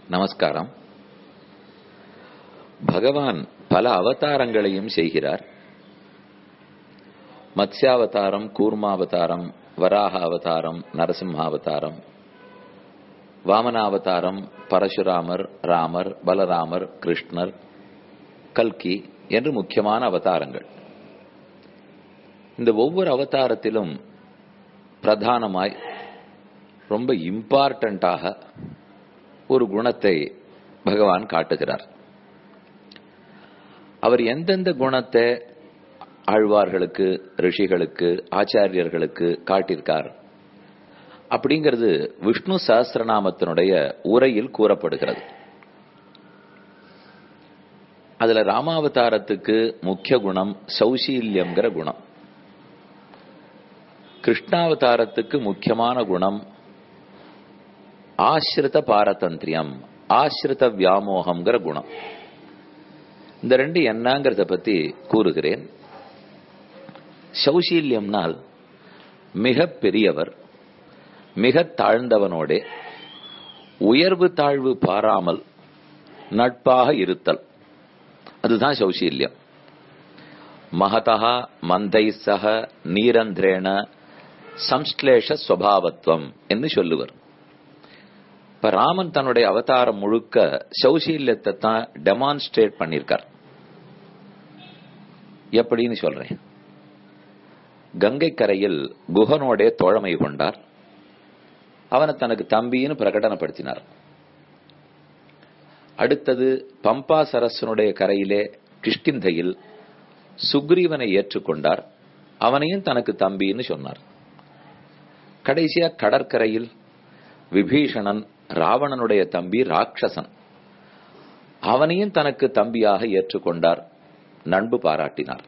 நமஸ்காரம் பகவான் பல அவதாரங்களையும் செய்கிறார் மத்ஸ்யாவதாரம் கூர்மாவதாரம் வராக அவதாரம் நரசிம்மாவதாரம் வாமனாவதாரம் பரசுராமர் ராமர் பலராமர் கிருஷ்ணர் கல்கி என்று முக்கியமான அவதாரங்கள் இந்த ஒவ்வொரு அவதாரத்திலும் பிரதானமாய் ரொம்ப இம்பார்ட்டண்டாக ஒரு குணத்தை பகவான் காட்டுகிறார் அவர் எந்தெந்த குணத்தை ஆழ்வார்களுக்கு ரிஷிகளுக்கு ஆச்சாரியர்களுக்கு காட்டியிருக்கார் அப்படிங்கிறது விஷ்ணு சஹசிரநாமத்தினுடைய உரையில் கூறப்படுகிறது அதுல ராமாவதாரத்துக்கு முக்கிய குணம் சௌசீல்யம்ங்கிற குணம் கிருஷ்ணாவதாரத்துக்கு முக்கியமான குணம் ஆசிரித பாரதந்திரியம் ஆசிரித வியாமோகம்ங்கிற குணம் இந்த ரெண்டு என்னங்கிறத பத்தி கூறுகிறேன் சௌசீல்யம்னால் மிக பெரியவர் மிக தாழ்ந்தவனோடே உயர்வு தாழ்வு பாராமல் நட்பாக இருத்தல் அதுதான் சௌசீல்யம் மகதா மந்தை சக நீரந்திரேண சம்ஸ்லேஷ ஸ்வபாவத்துவம் என்று சொல்லுவர் இப்ப ராமன் தன்னுடைய அவதாரம் முழுக்க சௌசீல்யத்தை தான் டெமான்ஸ்ட்ரேட் பண்ணிருக்கார் எப்படின்னு சொல்றேன் கங்கை கரையில் குகனோடே தோழமை கொண்டார் அவனை தனக்கு தம்பின்னு பிரகடனப்படுத்தினார் அடுத்தது பம்பா சரஸ்வனுடைய கரையிலே கிஷ்கிந்தையில் சுக்ரீவனை ஏற்றுக்கொண்டார் அவனையும் தனக்கு தம்பின்னு சொன்னார் கடைசியா கடற்கரையில் விபீஷணன் ராவணனுடைய தம்பி ராட்சசன் அவனையும் தனக்கு தம்பியாக ஏற்றுக்கொண்டார் நண்பு பாராட்டினார்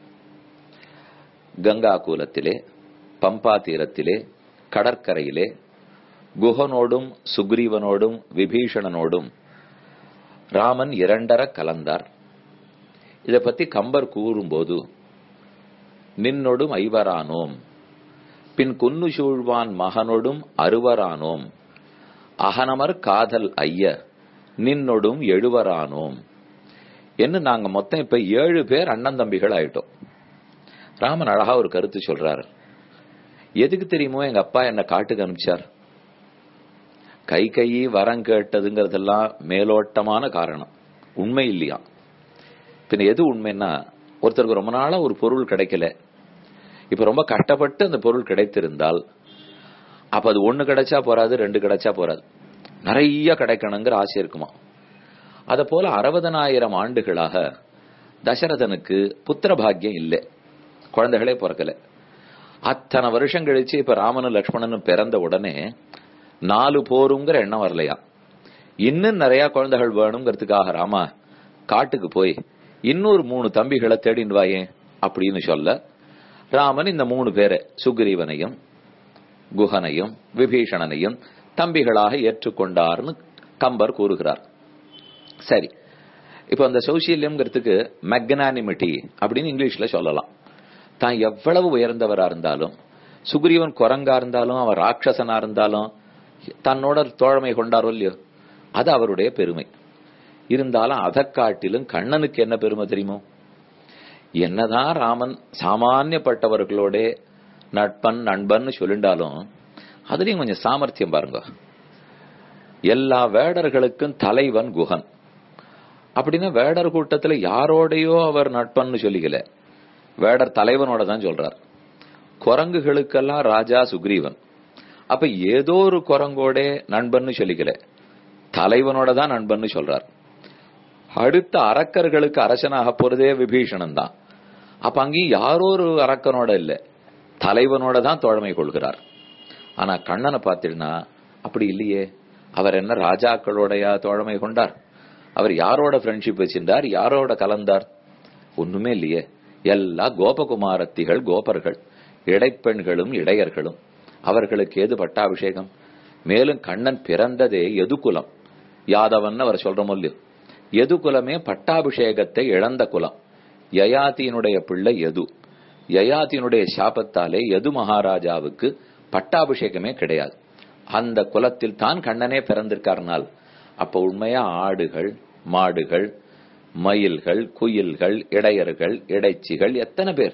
கங்கா கூலத்திலே பம்பா தீரத்திலே கடற்கரையிலே குஹனோடும் சுக்ரீவனோடும் விபீஷணனோடும் ராமன் இரண்டர கலந்தார் இத பத்தி கம்பர் கூறும்போது நின்னொடும் ஐவரானோம் பின் குன்னு சூழ்வான் மகனொடும் அறுவரானோம் அகனமர் காதல் ஐய நின்னொடும் எழுவரானோம் என்று நாங்க மொத்தம் இப்ப ஏழு பேர் அண்ணன் தம்பிகள் ஆயிட்டோம் ராமன் அழகா ஒரு கருத்து சொல்றாரு எதுக்கு தெரியுமோ எங்க அப்பா என்ன காட்டுக்கு அனுப்பிச்சார் கை கையி வரம் கேட்டதுங்கிறதெல்லாம் மேலோட்டமான காரணம் உண்மை இல்லையா பின்ன எது உண்மைன்னா ஒருத்தருக்கு ரொம்ப நாளா ஒரு பொருள் கிடைக்கல இப்ப ரொம்ப கஷ்டப்பட்டு அந்த பொருள் கிடைத்திருந்தால் அப்ப அது ஒண்ணு கிடைச்சா போறாது ரெண்டு கிடைச்சா போறாது நிறைய கிடைக்கணுங்கிற ஆசை இருக்குமா அத போல அறுபதனாயிரம் ஆண்டுகளாக தசரதனுக்கு புத்திர பாக்கியம் இல்லை குழந்தைகளே பிறக்கல அத்தனை வருஷம் கழிச்சு இப்ப ராமனும் லக்ஷ்மணனும் பிறந்த உடனே நாலு போருங்கிற எண்ணம் வரலையா இன்னும் நிறைய குழந்தைகள் வேணுங்கிறதுக்காக ராமா காட்டுக்கு போய் இன்னொரு மூணு தம்பிகளை தேடின்னு வாயே அப்படின்னு சொல்ல ராமன் இந்த மூணு பேரை சுக்ரீவனையும் குஹனையும் விபீஷணனையும் தம்பிகளாக ஏற்றுக்கொண்டார்னு கம்பர் கூறுகிறார் சரி இப்ப அந்த சௌசீல்யம்ங்கிறதுக்கு மெக்னானிமிட்டி அப்படின்னு இங்கிலீஷ்ல சொல்லலாம் தான் எவ்வளவு உயர்ந்தவரா இருந்தாலும் சுக்ரீவன் குரங்கா இருந்தாலும் அவன் ராட்சசனா இருந்தாலும் தன்னோட தோழமை கொண்டாரோ இல்லையோ அது அவருடைய பெருமை இருந்தாலும் அதை காட்டிலும் கண்ணனுக்கு என்ன பெருமை தெரியுமோ என்னதான் ராமன் சாமானியப்பட்டவர்களோட நட்பன் நண்பன் சொல்லிண்டாலும் அதுலயும் கொஞ்சம் சாமர்த்தியம் பாருங்க எல்லா வேடர்களுக்கும் தலைவன் குகன் அப்படின்னா வேடர் கூட்டத்துல யாரோடையோ அவர் நட்பன்னு சொல்லிக்கல வேடர் தலைவனோட தான் சொல்றார் குரங்குகளுக்கெல்லாம் ராஜா சுக்ரீவன் அப்ப ஏதோ ஒரு குரங்கோட நண்பன்னு சொல்லிக்கல தலைவனோட தான் நண்பன்னு சொல்றார் அடுத்த அரக்கர்களுக்கு அரசனாக போறதே விபீஷணன் தான் அப்ப அங்கேயும் யாரோ ஒரு அரக்கனோட இல்ல தலைவனோட தான் தோழமை கொள்கிறார் ஆனா கண்ணனை பார்த்தீங்கன்னா அப்படி இல்லையே அவர் என்ன ராஜாக்களோடயா தோழமை கொண்டார் அவர் யாரோட ஃப்ரெண்ட்ஷிப் வச்சிருந்தார் யாரோட கலந்தார் ஒண்ணுமே இல்லையே எல்லா கோபகுமாரத்திகள் கோபர்கள் இடைப்பெண்களும் இடையர்களும் அவர்களுக்கு ஏது பட்டாபிஷேகம் மேலும் கண்ணன் பிறந்ததே எதுகுலம் யாதவன் அவர் சொல்றோம் இல்லையோ எது குலமே பட்டாபிஷேகத்தை இழந்த குலம் யயாதியினுடைய பிள்ளை எது யயாதியினுடைய சாபத்தாலே எது மகாராஜாவுக்கு பட்டாபிஷேகமே கிடையாது அந்த குலத்தில் தான் கண்ணனே பிறந்திருக்காருனால் அப்ப உண்மையா ஆடுகள் மாடுகள் மயில்கள் குயில்கள் இடையர்கள் இடைச்சிகள் எத்தனை பேர்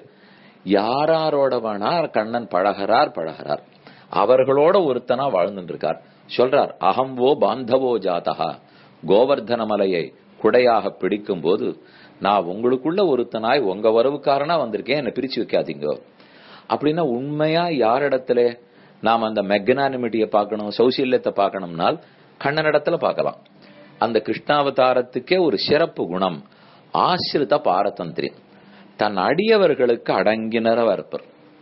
யாராரோட வேணா கண்ணன் பழகிறார் பழகிறார் அவர்களோட ஒருத்தனா வாழ்ந்துட்டு இருக்கார் சொல்றார் அகம்வோ பாந்தவோ ஜாதகா கோவர்தன மலையை குடையாக பிடிக்கும் போது நான் உங்களுக்குள்ள ஒருத்தனாய் உங்க வரவுக்காரனா வந்திருக்கேன் என்ன பிரிச்சு வைக்காதீங்க அப்படின்னா உண்மையா யாரிடத்துல நாம் அந்த மெக்னானிமிட்டியை பார்க்கணும் சௌசல்யத்தை பார்க்கணும்னால் கண்ணனிடத்துல பார்க்கலாம் அந்த கிருஷ்ணாவதாரத்துக்கே ஒரு சிறப்பு குணம் ஆசிரித பாரதந்திரியம் தன் அடியவர்களுக்கு அடங்கினரவ இருப்பர்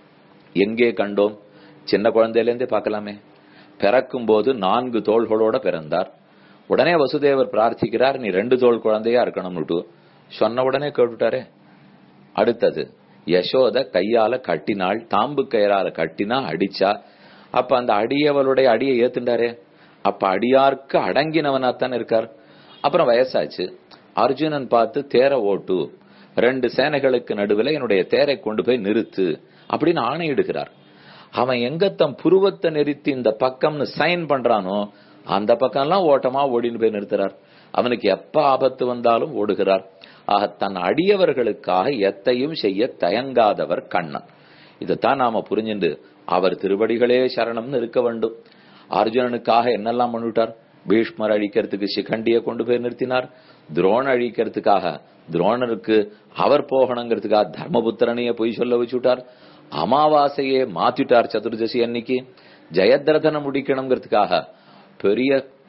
எங்கே கண்டோம் சின்ன குழந்தையிலேருந்தே பார்க்கலாமே பிறக்கும் போது நான்கு தோள்களோட பிறந்தார் உடனே வசுதேவர் பிரார்த்திக்கிறார் நீ ரெண்டு தோள் குழந்தையா இருக்கணும்னுட்டு சொன்ன உடனே கேட்டுட்டாரே அடுத்தது யசோத கையால கட்டினாள் தாம்பு கயிறால கட்டினா அடிச்சா அப்ப அந்த அடியவளுடைய அடியை ஏத்துண்டாரே அப்ப அடியார்க்கு அடங்கினவனாத்தான் இருக்கார் அப்புறம் வயசாச்சு அர்ஜுனன் பார்த்து தேர ஓட்டு ரெண்டு சேனைகளுக்கு நடுவில் என்னுடைய தேரை கொண்டு போய் நிறுத்து அப்படின்னு ஆணையிடுகிறார் அவன் எங்க தம் புருவத்தை நிறுத்தி இந்த பக்கம்னு சைன் பண்றானோ அந்த பக்கம்லாம் ஓட்டமா ஓடின்னு போய் நிறுத்துறார் அவனுக்கு எப்ப ஆபத்து வந்தாலும் ஓடுகிறார் ஆக தன் அடியவர்களுக்காக எத்தையும் செய்ய தயங்காதவர் கண்ணன் இதைத்தான் நாம புரிஞ்சுண்டு அவர் திருவடிகளே சரணம்னு இருக்க வேண்டும் அர்ஜுனனுக்காக என்னெல்லாம் பண்ணிவிட்டார் பீஷ்மர் அழிக்கிறதுக்கு சிகண்டியை கொண்டு போய் நிறுத்தினார் துரோண அழிக்கிறதுக்காக துரோணருக்கு அவர் போகணுங்கிறதுக்காக தர்மபுத்திரனையே பொய் சொல்ல வச்சுட்டார் அமாவாசையே மாத்திட்டார் சதுர்தசி அன்னைக்கு ஜெயத்ரதனை முடிக்கணுங்கிறதுக்காக பெரிய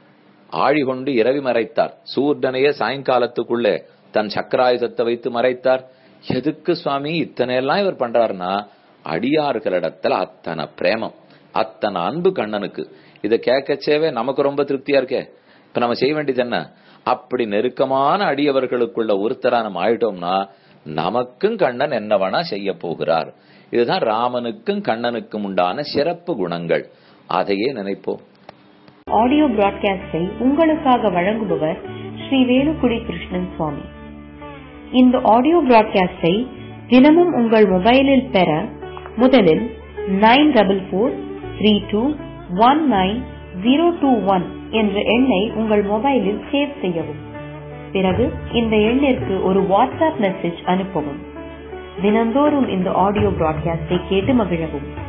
ஆழி கொண்டு இரவி மறைத்தார் சூர்டனையே சாயங்காலத்துக்குள்ளே தன் சக்கராயுதத்தை வைத்து மறைத்தார் எதுக்கு சுவாமி இத்தனை எல்லாம் இவர் பண்றாருன்னா அடியார்களிடத்துல அத்தனை பிரேமம் அத்தனை அன்பு கண்ணனுக்கு இதை கேட்கச்சேவே நமக்கு ரொம்ப திருப்தியா இருக்கே இப்ப நம்ம செய்ய வேண்டியது என்ன அப்படி நெருக்கமான அடியவர்களுக்குள்ள ஒருத்தரா நம்ம ஆயிட்டோம்னா நமக்கும் கண்ணன் என்னவனா செய்ய போகிறார் இதுதான் ராமனுக்கும் கண்ணனுக்கும் உண்டான சிறப்பு குணங்கள் அதையே நினைப்போம் ஆடியோ பிராட்காஸ்டை உங்களுக்காக வழங்குபவர் ஸ்ரீ வேலுக்குடி கிருஷ்ணன் சுவாமி இந்த ஆடியோ பிராட்காஸ்டை தினமும் உங்கள் மொபைலில் பெற முதலில் nine double four three two one nine zero two one என்ற எண்ணை உங்கள் மொபைலில் சேவ் செய்யவும் பிறகு இந்த எண்ணிற்கு ஒரு வாட்ஸ்அப் மெசேஜ் அனுப்பவும் தினந்தோறும் இந்த ஆடியோ பிராட்காஸ்டை கேட்டு மகிழவும்